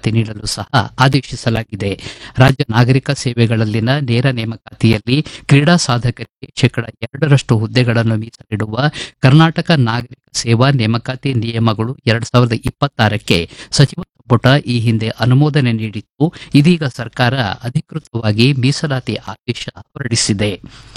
ನೇಮಕಾತಿ ನೀಡಲು ಸಹ ಆದೇಶಿಸಲಾಗಿದೆ ರಾಜ್ಯ ನಾಗರಿಕ ಸೇವೆಗಳಲ್ಲಿನ ನೇರ ನೇಮಕಾತಿಯಲ್ಲಿ ಕ್ರೀಡಾ ಸಾಧಕರಿಗೆ ಶೇಕಡ ಎರಡರಷ್ಟು ಹುದ್ದೆಗಳನ್ನು ಮೀಸಲಿಡುವ ಕರ್ನಾಟಕ ನಾಗರಿಕ ಸೇವಾ ನೇಮಕಾತಿ ನಿಯಮಗಳು ಎರಡ್ ಸಾವಿರದ ಇಪ್ಪತ್ತಾರಕ್ಕೆ ಸಚಿವ ಸಂಪುಟ ಈ ಹಿಂದೆ ಅನುಮೋದನೆ ನೀಡಿತ್ತು ಇದೀಗ ಸರ್ಕಾರ ಅಧಿಕೃತವಾಗಿ ಮೀಸಲಾತಿ ಆದೇಶ ಹೊರಡಿಸಿದೆ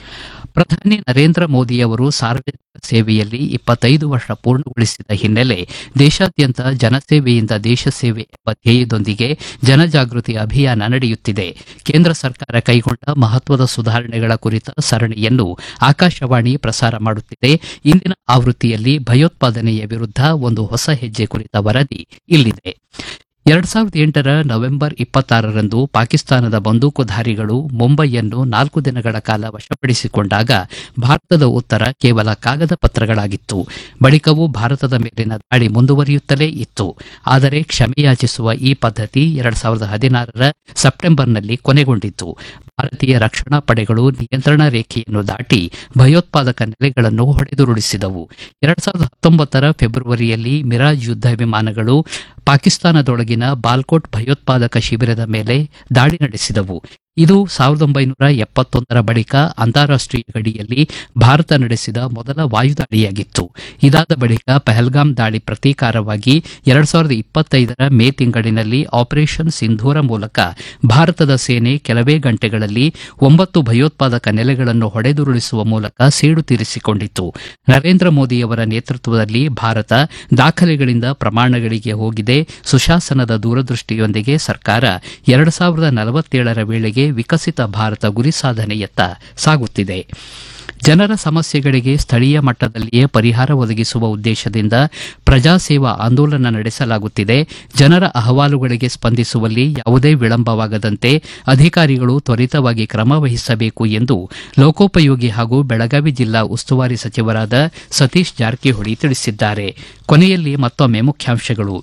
ಪ್ರಧಾನಿ ನರೇಂದ್ರ ಮೋದಿಯವರು ಸಾರ್ವಜನಿಕ ಸೇವೆಯಲ್ಲಿ ಇಪ್ಪತ್ತೈದು ವರ್ಷ ಪೂರ್ಣಗೊಳಿಸಿದ ಹಿನ್ನೆಲೆ ದೇಶಾದ್ಯಂತ ಜನಸೇವೆಯಿಂದ ದೇಶ ಸೇವೆ ಎಂಬ ಧ್ಯೇಯದೊಂದಿಗೆ ಜನಜಾಗೃತಿ ಅಭಿಯಾನ ನಡೆಯುತ್ತಿದೆ ಕೇಂದ್ರ ಸರ್ಕಾರ ಕೈಗೊಂಡ ಮಹತ್ವದ ಸುಧಾರಣೆಗಳ ಕುರಿತ ಸರಣಿಯನ್ನು ಆಕಾಶವಾಣಿ ಪ್ರಸಾರ ಮಾಡುತ್ತಿದೆ ಇಂದಿನ ಆವೃತ್ತಿಯಲ್ಲಿ ಭಯೋತ್ಪಾದನೆಯ ವಿರುದ್ಧ ಒಂದು ಹೊಸ ಹೆಜ್ಜೆ ಕುರಿತ ವರದಿ ಇಲ್ಲಿದೆ ಎರಡ್ ಸಾವಿರದ ಎಂಟರ ನವೆಂಬರ್ ಇಪ್ಪತ್ತಾರರಂದು ಪಾಕಿಸ್ತಾನದ ಬಂದೂಕುಧಾರಿಗಳು ಮುಂಬೈಯನ್ನು ನಾಲ್ಕು ದಿನಗಳ ಕಾಲ ವಶಪಡಿಸಿಕೊಂಡಾಗ ಭಾರತದ ಉತ್ತರ ಕೇವಲ ಕಾಗದ ಪತ್ರಗಳಾಗಿತ್ತು ಬಳಿಕವೂ ಭಾರತದ ಮೇಲಿನ ದಾಳಿ ಮುಂದುವರಿಯುತ್ತಲೇ ಇತ್ತು ಆದರೆ ಕ್ಷಮೆಯಾಚಿಸುವ ಈ ಪದ್ಧತಿ ಎರಡ್ ಸಾವಿರದ ಹದಿನಾರರ ಸೆಪ್ಟೆಂಬರ್ನಲ್ಲಿ ಕೊನೆಗೊಂಡಿತ್ತು ಭಾರತೀಯ ರಕ್ಷಣಾ ಪಡೆಗಳು ನಿಯಂತ್ರಣ ರೇಖೆಯನ್ನು ದಾಟಿ ಭಯೋತ್ಪಾದಕ ನೆಲೆಗಳನ್ನು ಹೊಡೆದುರುಳಿಸಿದವು ಎರಡ್ ಸಾವಿರದ ಹತ್ತೊಂಬತ್ತರ ಫೆಬ್ರವರಿಯಲ್ಲಿ ಮಿರಾಜ್ ಯುದ್ಧ ವಿಮಾನಗಳು ಪಾಕಿಸ್ತಾನದೊಳಗಿನ ಬಾಲ್ಕೋಟ್ ಭಯೋತ್ಪಾದಕ ಶಿಬಿರದ ಮೇಲೆ ದಾಳಿ ನಡೆಸಿದವು ಇದು ಸಾವಿರದ ಒಂಬೈನೂರ ಎಪ್ಪತ್ತೊಂದರ ಬಳಿಕ ಅಂತಾರಾಷ್ಟೀಯ ಗಡಿಯಲ್ಲಿ ಭಾರತ ನಡೆಸಿದ ಮೊದಲ ವಾಯುದಾಳಿಯಾಗಿತ್ತು ಇದಾದ ಬಳಿಕ ಪಹಲ್ಗಾಮ್ ದಾಳಿ ಪ್ರತೀಕಾರವಾಗಿ ಎರಡ್ ಸಾವಿರದ ಇಪ್ಪತ್ತೈದರ ಮೇ ತಿಂಗಳಿನಲ್ಲಿ ಆಪರೇಷನ್ ಸಿಂಧೂರ ಮೂಲಕ ಭಾರತದ ಸೇನೆ ಕೆಲವೇ ಗಂಟೆಗಳಲ್ಲಿ ಒಂಬತ್ತು ಭಯೋತ್ಪಾದಕ ನೆಲೆಗಳನ್ನು ಹೊಡೆದುರುಳಿಸುವ ಮೂಲಕ ಸೇಡು ತೀರಿಸಿಕೊಂಡಿತ್ತು ನರೇಂದ್ರ ಮೋದಿಯವರ ನೇತೃತ್ವದಲ್ಲಿ ಭಾರತ ದಾಖಲೆಗಳಿಂದ ಪ್ರಮಾಣಗಳಿಗೆ ಹೋಗಿದೆ ಸುಶಾಸನದ ದೂರದೃಷ್ಟಿಯೊಂದಿಗೆ ಸರ್ಕಾರ ಎರಡು ಸಾವಿರದ ನಲವತ್ತೇಳರ ವೇಳೆಗೆ ವಿಕಸಿತ ಭಾರತ ಗುರಿ ಸಾಧನೆಯತ್ತ ಸಾಗುತ್ತಿದೆ ಜನರ ಸಮಸ್ಯೆಗಳಿಗೆ ಸ್ಥಳೀಯ ಮಟ್ಟದಲ್ಲಿಯೇ ಪರಿಹಾರ ಒದಗಿಸುವ ಉದ್ದೇಶದಿಂದ ಪ್ರಜಾಸೇವಾ ಆಂದೋಲನ ನಡೆಸಲಾಗುತ್ತಿದೆ ಜನರ ಅಹವಾಲುಗಳಿಗೆ ಸ್ಪಂದಿಸುವಲ್ಲಿ ಯಾವುದೇ ವಿಳಂಬವಾಗದಂತೆ ಅಧಿಕಾರಿಗಳು ತ್ವರಿತವಾಗಿ ಕ್ರಮ ವಹಿಸಬೇಕು ಎಂದು ಲೋಕೋಪಯೋಗಿ ಹಾಗೂ ಬೆಳಗಾವಿ ಜಿಲ್ಲಾ ಉಸ್ತುವಾರಿ ಸಚಿವರಾದ ಸತೀಶ್ ಜಾರಕಿಹೊಳಿ ತಿಳಿಸಿದ್ದಾರೆ ಕೊನೆಯಲ್ಲಿ ಮತ್ತೊಮ್ಮೆ ಮುಖ್ಯಾಂಶಗಳು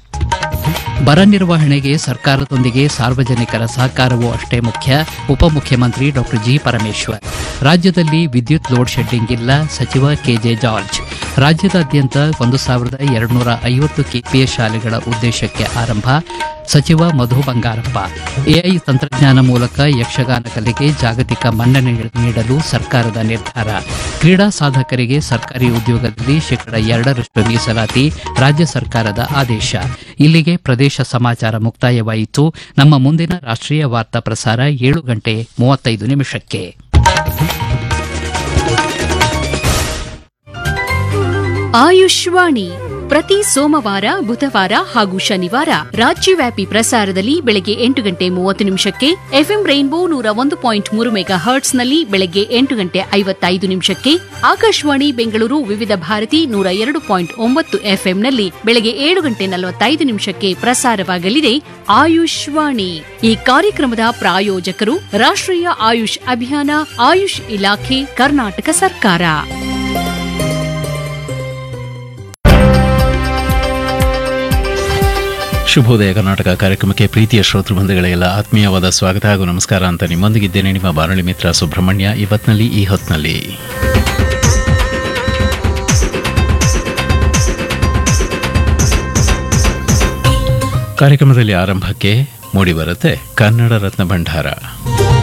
ಬರ ನಿರ್ವಹಣೆಗೆ ಸರ್ಕಾರದೊಂದಿಗೆ ಸಾರ್ವಜನಿಕರ ಸಹಕಾರವೂ ಅಷ್ಟೇ ಮುಖ್ಯ ಉಪಮುಖ್ಯಮಂತ್ರಿ ಡಾಕ್ಟರ್ ಜಿ ಪರಮೇಶ್ವರ್ ರಾಜ್ಯದಲ್ಲಿ ವಿದ್ಯುತ್ ಲೋಡ್ ಶೆಡ್ಡಿಂಗ್ ಇಲ್ಲ ಸಚಿವ ಕೆಜೆ ಜಾರ್ಜ್ ರಾಜ್ಯದಾದ್ಯಂತ ಒಂದು ಸಾವಿರದ ಎರಡುನೂರ ಐವತ್ತು ಕೆಪಿಎಸ್ ಶಾಲೆಗಳ ಉದ್ದೇಶಕ್ಕೆ ಆರಂಭ ಸಚಿವ ಮಧು ಬಂಗಾರಪ್ಪ ಎಐ ತಂತ್ರಜ್ಞಾನ ಮೂಲಕ ಯಕ್ಷಗಾನ ಕಲೆಗೆ ಜಾಗತಿಕ ಮನ್ನಣೆ ನೀಡಲು ಸರ್ಕಾರದ ನಿರ್ಧಾರ ಕ್ರೀಡಾ ಸಾಧಕರಿಗೆ ಸರ್ಕಾರಿ ಉದ್ಯೋಗದಲ್ಲಿ ಶೇಕಡ ಎರಡರಷ್ಟು ಮೀಸಲಾತಿ ರಾಜ್ಯ ಸರ್ಕಾರದ ಆದೇಶ ಇಲ್ಲಿಗೆ ಪ್ರದೇಶ ಸಮಾಚಾರ ಮುಕ್ತಾಯವಾಯಿತು ನಮ್ಮ ಮುಂದಿನ ರಾಷ್ಟ್ರೀಯ ವಾರ್ತಾ ಪ್ರಸಾರ ಏಳು ಗಂಟೆ ಮೂವತ್ತೈದು ನಿಮಿಷಕ್ಕೆ ಆಯುಷ್ವಾಣಿ ಪ್ರತಿ ಸೋಮವಾರ ಬುಧವಾರ ಹಾಗೂ ಶನಿವಾರ ರಾಜ್ಯವ್ಯಾಪಿ ಪ್ರಸಾರದಲ್ಲಿ ಬೆಳಗ್ಗೆ ಎಂಟು ಗಂಟೆ ಮೂವತ್ತು ನಿಮಿಷಕ್ಕೆ ಎಫ್ಎಂ ರೈನ್ಬೋ ನೂರ ಒಂದು ಪಾಯಿಂಟ್ ಮೂರು ಮೆಗಾ ಹರ್ಟ್ಸ್ನಲ್ಲಿ ಬೆಳಗ್ಗೆ ಎಂಟು ಗಂಟೆ ಐವತ್ತೈದು ನಿಮಿಷಕ್ಕೆ ಆಕಾಶವಾಣಿ ಬೆಂಗಳೂರು ವಿವಿಧ ಭಾರತಿ ನೂರ ಎರಡು ಪಾಯಿಂಟ್ ಒಂಬತ್ತು ಎಫ್ಎಂನಲ್ಲಿ ಬೆಳಗ್ಗೆ ಏಳು ಗಂಟೆ ನಲವತ್ತೈದು ನಿಮಿಷಕ್ಕೆ ಪ್ರಸಾರವಾಗಲಿದೆ ಆಯುಷ್ವಾಣಿ ಈ ಕಾರ್ಯಕ್ರಮದ ಪ್ರಾಯೋಜಕರು ರಾಷ್ಟ್ರೀಯ ಆಯುಷ್ ಅಭಿಯಾನ ಆಯುಷ್ ಇಲಾಖೆ ಕರ್ನಾಟಕ ಸರ್ಕಾರ ಶುಭೋದಯ ಕರ್ನಾಟಕ ಕಾರ್ಯಕ್ರಮಕ್ಕೆ ಪ್ರೀತಿಯ ಶ್ರೋತೃಬಂಧುಗಳಿಗೆಲ್ಲ ಆತ್ಮೀಯವಾದ ಸ್ವಾಗತ ಹಾಗೂ ನಮಸ್ಕಾರ ಅಂತ ನಿಮ್ಮೊಂದಿಗಿದ್ದೇನೆ ನಿಮ್ಮ ಬಾರಳಿ ಮಿತ್ರ ಸುಬ್ರಹ್ಮಣ್ಯ ಇವತ್ನಲ್ಲಿ ಈ ಹೊತ್ನಲ್ಲಿ ಕಾರ್ಯಕ್ರಮದಲ್ಲಿ ಆರಂಭಕ್ಕೆ ಮೂಡಿಬರುತ್ತೆ ಕನ್ನಡ ರತ್ನ ಭಂಡಾರ